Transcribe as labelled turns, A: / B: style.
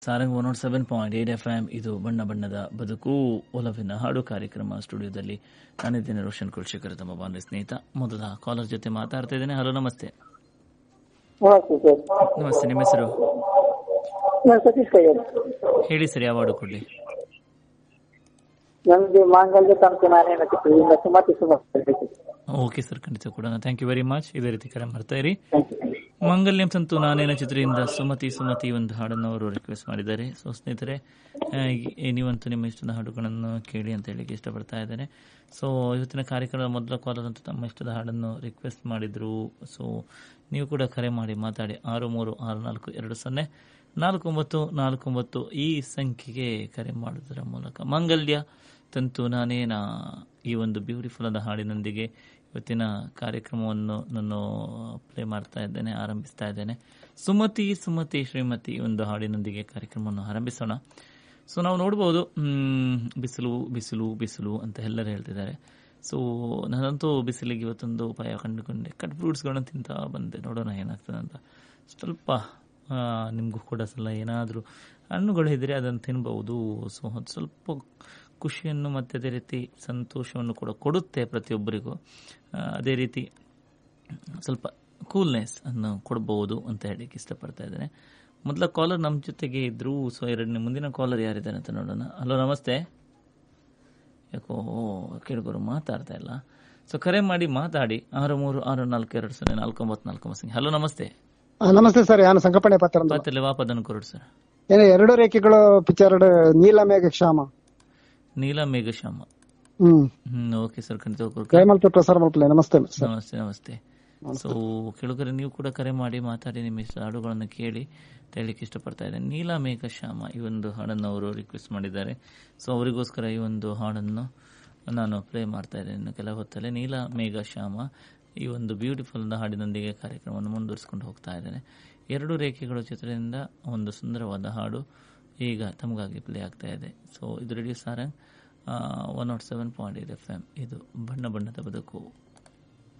A: Sarang one nought seven point eight F M ಇದು ಬಣ್ಣ ಬಣ್ಣದ ಬದುಕು ಒಲವಿನ ಹಾಡು ಕಾರ್ಯಕ್ರಮ ಸ್ಟುಡಿಯೋದಲ್ಲಿ ನಾನಿದ್ದೇನೆ ರೋಷನ್ ಕುಲಶೇಖರ್ ತಮ್ಮ ಬಾಂಧವ ಸ್ನೇಹಿತ ಮೊದಲ ಕಾಲರ್ ಜೊತೆ ಮಾತಾಡ್ತಾ ಇದ್ದೇನೆ ಹಲೋ ನಮಸ್ತೆ
B: ನಮಸ್ತೆ ಸರ್
A: ನಮಸ್ತೆ ನಿಮ್ಮ ಹೆಸರು
B: ನಾನು ಸತೀಶ್ ಕೈಯರ್
A: ಹೇಳಿ ಸರ್ ಯಾವ ಹಾಡು ಕೊಡ್ಲಿ
B: ನಮ್ಗೆ ಮಾಂಗಲ್ಯ ತನಕ ನಾನೇ ಚಿತ್ರದಿಂದ ಸುಮತಿ ಸುಮತಿ
A: ಓಕೆ ಸರ್ ಖಂಡಿತ ಕೂಡ ಥ್ಯಾಂಕ್ ಯು ವೆರಿ ಮಚ್ ಇದೇ ರೀತಿ ಕರೆ ಮಾಡ್ತಾ ಇರಿ ಮಂಗಲ್ಯಂ ಸಂತು ನಾನೇನ ಚಿತ್ರದಿಂದ ಸುಮತಿ ಸುಮತಿ ಒಂದು ಹಾಡನ್ನು ಅವರು ರಿಕ್ವೆಸ್ಟ್ ಮಾಡಿದ್ದಾರೆ ಸೊ ಸ್ನೇಹಿತರೆ ಆ, ಈ- ನೀವಂತೂ ನಿಮ್ಮ ಇಷ್ಟದ ಹಾಡುಗಳನ್ನು ಕೇಳಿ ಅಂತ ಹೇಳಿಕ್ಕೆ ಇಷ್ಟಪಡ್ತಾ ಇದ್ದೇನೆ ಸೊ ಇವತ್ತಿನ ಕಾರ್ಯಕ್ರಮದ ಮೊದಲ ಕಾಲರ್ ಅಂತೂ ತಮ್ಮ ಇಷ್ಟದ ಹಾಡನ್ನು ರಿಕ್ವೆಸ್ಟ್ ಮಾಡಿದ್ರು ಸೊ ನೀವು ಕೂಡ ಕರೆ ಮಾಡಿ ಮಾತಾಡಿ ಆರು ಮೂರು ಆರು ನಾಲ್ಕು ಎರಡು ಸೊನ್ನೆ ನಾಲ್ಕು ಒಂಬತ್ತು ನಾಲ್ಕು ಒಂಬತ್ತು ಈ ಸಂಖ್ಯೆಗೆ ಕರೆ ಮಾಡುವುದರ ಮೂಲಕ ಮಂಗಲ್ಯ ತಂತು ನಾನೇನ ಈ ಒಂದು ಬ್ಯೂಟಿಫುಲ್ ಆದ ಹಾಡಿನೊಂದಿಗೆ ಇವತ್ತಿನ ಕಾರ್ಯಕ್ರಮವನ್ನು ನಾನು ಪ್ಲೇ ಮಾಡ್ತಾ ಇದ್ದೇನೆ ಆರಂಭಿಸ್ತಾ ಇದ್ದೇನೆ ಸುಮತಿ ಸುಮತಿ ಶ್ರೀಮತಿ ಈ ಒಂದು ಹಾಡಿನೊಂದಿಗೆ ಕಾರ್ಯಕ್ರಮವನ್ನು ಆರಂಭಿಸೋಣ ಸೊ ನಾವು ನೋಡ್ಬೋದು ಮ್, ಬಿಸಿಲು ಬಿಸಿಲು ಬಿಸಿಲು ಅಂತ ಎಲ್ಲರೂ ಹೇಳ್ತಿದ್ದಾರೆ ಸೊ ನಾನಂತೂ ಬಿಸಿಲಿಗೆ ಇವತ್ತೊಂದು ಉಪಾಯ ಕಂಡುಕೊಂಡೆ ಕಟ್ ಫ್ರೂಟ್ಸ್ಗಳನ್ನು ತಿಂತಾ ಬಂದೆ ನೋಡೋಣ ಏನಾಗ್ತದೆ ಅಂತ ಸ್ವಲ್ಪ ಆ, ನಿಮಗೂ ಕೂಡ ಸಲ ಏನಾದರೂ ಹಣ್ಣುಗಳು ಇದ್ದರೆ ಅದನ್ನು ತಿನ್ಬಹುದು ಸೊ ಅದು ಸ್ವಲ್ಪ ಖುಷಿಯನ್ನು ಮತ್ತು ಅದೇ ರೀತಿ ಸಂತೋಷವನ್ನು ಕೂಡ ಕೊಡುತ್ತೆ ಪ್ರತಿಯೊಬ್ಬರಿಗೂ ಆ, ಅದೇ ರೀತಿ ಸ್ವಲ್ಪ ಕೂಲ್ನೆಸ್ ಅನ್ನು ಕೊಡಬಹುದು ಅಂತ ಹೇಳಲಿಕ್ಕೆ ಇಷ್ಟಪಡ್ತಾ ಇದ್ದೇನೆ ಮೊದಲ ಕಾಲರ್ ನಮ್ಮ ಜೊತೆಗೆ ಇದ್ರು ಸೊ ಎರಡನೇ ಮುಂದಿನ ಕಾಲರ್ ಯಾರಿದ್ದಾರೆ ಅಂತ ನೋಡೋಣ ಹಲೋ ನಮಸ್ತೆ ಯಾಕೋ ಕೇಳಿಗೋರು ಮಾತಾಡ್ತಾ ಇಲ್ಲ ಸೊ ಕರೆ ಮಾಡಿ ಮಾತಾಡಿ ಆರು ಮೂರು ಆರು ನಾಲ್ಕು ಎರಡು ಸೊನ್ನೆ ನಾಲ್ಕು ಒಂಬತ್ತು ನಾಲ್ಕು ಒಂಬತ್ತು ಹಲೋ ನಮಸ್ತೆ
C: ಆ, ನಮಸ್ತೆ ಸರ್ ನಾನು ಸಂಕಪಣೆ ಪಾತ್ರ ಅಂತ.
A: ಪಾತಲ್ಲಿ ವಾಪದನ್ನು ಕೊರಡು ಸರ್
C: ಏನು ಎರಡು ರೇಖೆಗಳು ಪಿಕ್ಚರ್ ನೀಲಮೇಘ ಕ್ಷಾಮ
A: ನೀಲ ಮೇಘಶ್ಯಾಮ
C: ಹ್ಮ್
A: ಹ್ಮ್ ಓಕೆ ಸರ್ ಖಂಡಿತ ಕೊಡ್ಕ-
C: ಜಯಮಲ್ಪೆ ಪ್ರಸಾರ ಮಲ್ಪಲೆ ನಮಸ್ತೆ ಸರ್
A: ನಮಸ್ತೆ ನಮಸ್ತೆ ಸೊ ಕೆಳಗರೆ ನೀವು ಕೂಡ ಕರೆ ಮಾಡಿ ಮಾತಾಡಿ ನಿಮ್ಮ ಇಷ್ಟ ಹಾಡುಗಳನ್ನು ಕೇಳಿ ಅಂತ ಹೇಳಲಿಕ್ಕೆ ಇಷ್ಟಪಡ್ತಾ ಇದ್ದೇನೆ ನೀಲ ಮೇಘ ಶ್ಯಾಮ ಈ ಒಂದು ಹಾಡನ್ನು ಅವರು ರಿಕ್ವೆಸ್ಟ್ ಮಾಡಿದ್ದಾರೆ ಸೊ ಅವರಿಗೋಸ್ಕರ ಈ ಒಂದು ಹಾಡನ್ನು ನಾನು ಪ್ಲೇ ಮಾಡ್ತಾ ಇದ್ದೇನೆ ಇನ್ನು ಕೆಲ ಹೊತ್ತಲ್ಲೇ ನೀಲ ಮೇಘ ಶ್ಯಾಮ ಈ ಒಂದು ಬ್ಯೂಟಿಫುಲ್ ಹಾಡಿನೊಂದಿಗೆ ಕಾರ್ಯಕ್ರಮವನ್ನು ಮುಂದುವರಿಸಿಕೊಂಡು ಹೋಗ್ತಾ ಇದ್ದೇನೆ ಎರಡು ರೇಖೆಗಳು ಚಿತ್ರದಿಂದ ಒಂದು ಸುಂದರವಾದ ಹಾಡು ಈಗ ತಮಗಾಗಿ ಪ್ಲೇ ಆಗ್ತಾ ಇದೆ ಸೊ ಇದು radio Sarang one nought seven point eight F M ಇದು ಬಣ್ಣ ಬಣ್ಣದ ಬದುಕು